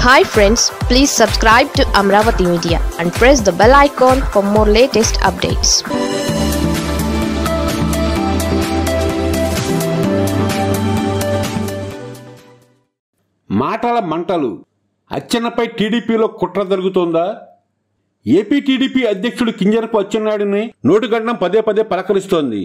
hi friends please subscribe to Amaravati media and press the bell icon for more latest updates మాటల మంటలు అచ్చెన్నపై టీడీపీలో కుట్ర జరుగుతోందా AP TDP అధ్యక్షుడు కింజరపు అచ్చెన్నాయుడిని నోటిగండం పదే పదే పలకరిస్తోంది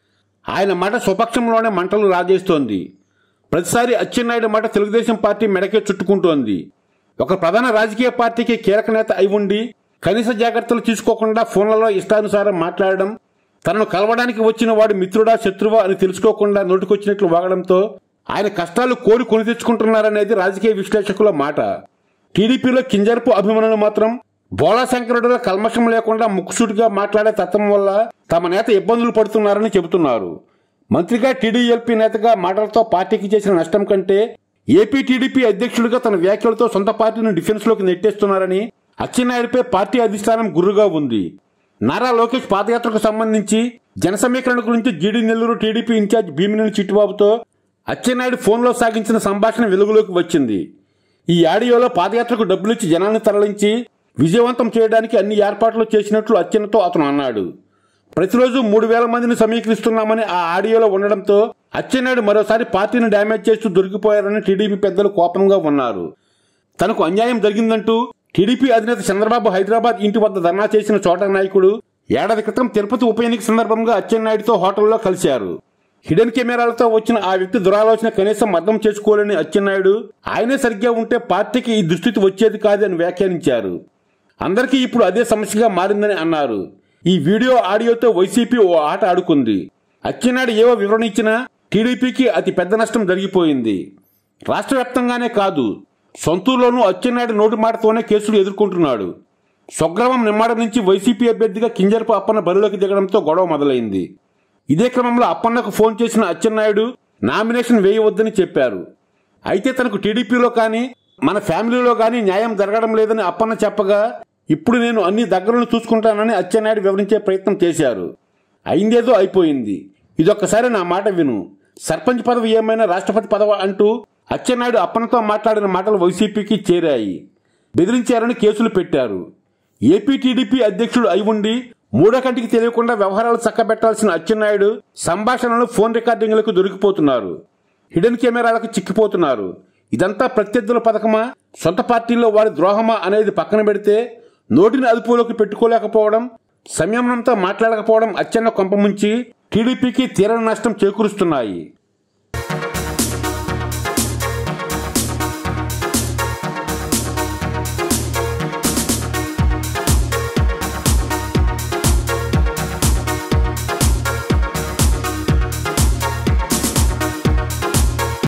ఆయన మాట స్వపక్షంలోనే మంటలు రాజేస్తోంది ప్రతిసారి అచ్చెన్నాయుడు మాట తెలుగుదేశం పార్టీ మెడకే చుట్టుకుంటోంది ఒక ప్రధాన రాజకీయ పార్టీకి కీలక నేత అయి ఉండి కనీస జాగ్రత్తలు తీసుకోకుండా ఫోన్లలో ఇష్టానుసారం మాట్లాడడం తనను కలవడానికి వచ్చిన వాడు మిత్రుడా శత్రువా అని తెలుసుకోకుండా నోటికొచ్చినట్లు వాగడంతో ఆయన కష్టాలు కోరి కొని తెచ్చుకుంటున్నారనేది రాజకీయ విశ్లేషకుల మాట టీడీపీలో కింజరపు అభిమానులు మాత్రం బోలా శంకరుడిలో కల్మషం లేకుండా ముక్కుసూటిగా మాట్లాడే తత్వం వల్ల తమ నేత ఇబ్బందులు పడుతున్నారని చెబుతున్నారు మంత్రిగా టీడీఎల్పీ నేతగా మాటలతో పార్టీకి చేసిన నష్టం కంటే ఏపీ టీడీపీ అధ్యక్షుడిగా తన వ్యాఖ్యలతో సొంత పార్టీని డిఫెన్స్ లోకి నెట్టేస్తున్నారని అచ్చెన్నాయుడిపై పార్టీ అధిష్టానం గుర్రుగా ఉంది నారా లోకేష్ పాదయాత్రకు సంబంధించి జన సమీకరణ గురించి GD Nellore TDP incharge Bhimineni చిట్టుబాబుతో అచ్చెన్నాయుడు ఫోన్లో సాగించిన సంభాషణ వెలుగులోకి వచ్చింది ఈ ఆడియోలో పాదయాత్రకు డబ్బులిచ్చి జనాన్ని తరలించి విజయవంతం చేయడానికి అన్ని ఏర్పాట్లు చేసినట్లు అచ్చెన్నతో అతను అన్నాడు ప్రతిరోజు మూడు వేల మందిని సమీకరిస్తున్నామని ఆ ఆడియోలో ఉండడంతో అచ్చెన్నాయుడు మరోసారి పార్టీని డ్యామేజ్ చేస్తూ దొరికిపోయారని టీడీపీ పెద్దలు కోపంగా ఉన్నారు తనకు అన్యాయం జరిగిందంటూ టీడీపీ అధినేత చంద్రబాబు హైదరాబాద్ ఇంటి వద్ద ధర్నా చేసిన చోట నాయకుడు ఏడాది క్రితం తిరుపతి ఉప ఎన్నిక సందర్భంగా అచ్చెన్నాయుడితో హోటల్లో కలిశారు హిడెన్ కెమెరాలతో వచ్చిన ఆ వ్యక్తి దురాలోచన కనీసం అర్థం చేసుకోలేని అచ్చెన్నాయుడు ఆయనే సరిగ్గా ఉంటే పార్టీకి ఈ దుస్థితి వచ్చేది కాదని వ్యాఖ్యానించారు అందరికీ ఇప్పుడు అదే సమస్యగా మారిందని అన్నారు ఈ వీడియో ఆడియోతో వైసీపీ ఓ ఆట ఆడుకుంది అచ్చెన్నాయుడు ఏవో వివరణ ఇచ్చినా టీడీపీకి అతి పెద్ద నష్టం జరిగిపోయింది రాష్ట్ర వ్యాప్తంగానే కాదు సొంతూరులోనూ అచ్చెన్నాయుడు నోటి మాటతోనే కేసులు ఎదుర్కొంటున్నాడు స్వగ్రామం నిమ్మాడ నుంచి వైసీపీ అభ్యర్థిగా కింజరపు అప్పన్న బరిలోకి దిగడంతో గొడవ మొదలైంది ఇదే క్రమంలో అప్పన్నకు ఫోన్ చేసిన అచ్చెన్నాయుడు నామినేషన్ వేయవద్దని చెప్పారు అయితే తనకు టీడీపీలో కానీ మన ఫ్యామిలీలో కానీ న్యాయం జరగడం లేదని అప్పన్న చెప్పగా ఇప్పుడు నేను అన్ని దగ్గరలను చూసుకుంటానని అచ్చెన్నాయుడు వివరించే ప్రయత్నం చేశారు అయిందేదో అయిపోయింది ఇదొక్కసారి నా మాట విను సర్పంచ్ పదవి ఏమైనా రాష్ట్రపతి పదవి అంటూ అచ్చెన్నాయుడు అప్పన్నతో మాట్లాడిన మాటలు వైసీపీకి చేరాయి బెదిరించారని కేసులు పెట్టారు ఏపీ టీడీపీ అధ్యక్షుడు అయి ఉండి మూడో కంటికి తెలియకుండా వ్యవహారాలు చక్కబెట్టాల్సిన అచ్చెన్నాయుడు సంభాషణలు ఫోన్ రికార్డింగ్లకు దొరికిపోతున్నారు హిడెన్ కెమెరాలకు చిక్కిపోతున్నారు ఇదంతా ప్రత్యర్థుల పథకమా సొంత పార్టీలో వారి ద్రోహమా అనేది పక్కన పెడితే నోటిని అదుపులోకి పెట్టుకోలేకపోవడం సంయమనంతో మాట్లాడకపోవడం అచ్చెన్న కొంపముంచి టీడీపీకి తీరని నష్టం చేకూరుస్తున్నాయి